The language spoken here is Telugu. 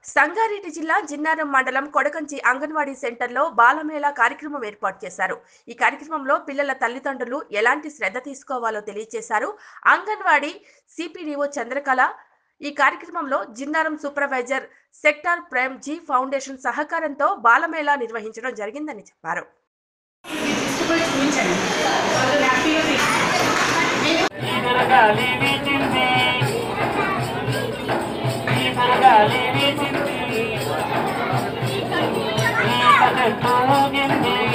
సంగారెడ్డి జిల్లా జిన్నారం మండలం కొడకంచి అంగన్వాడీ సెంటర్లో బాలమేళా కార్యక్రమం ఏర్పాటు చేశారు ఈ కార్యక్రమంలో పిల్లల తల్లిదండ్రులు ఎలాంటి శ్రద్ధ తీసుకోవాలో తెలియజేశారు అంగన్వాడీ సిపిడిఓ చంద్రకళ ఈ కార్యక్రమంలో Jinnaram supervisor sector Premji foundation సహకారంతో బాలమేళా నిర్వహించడం జరిగిందని చెప్పారు తిరగాలి వీచింది ఈ తిరగాలి వీచింది ఈ కథ తోగింది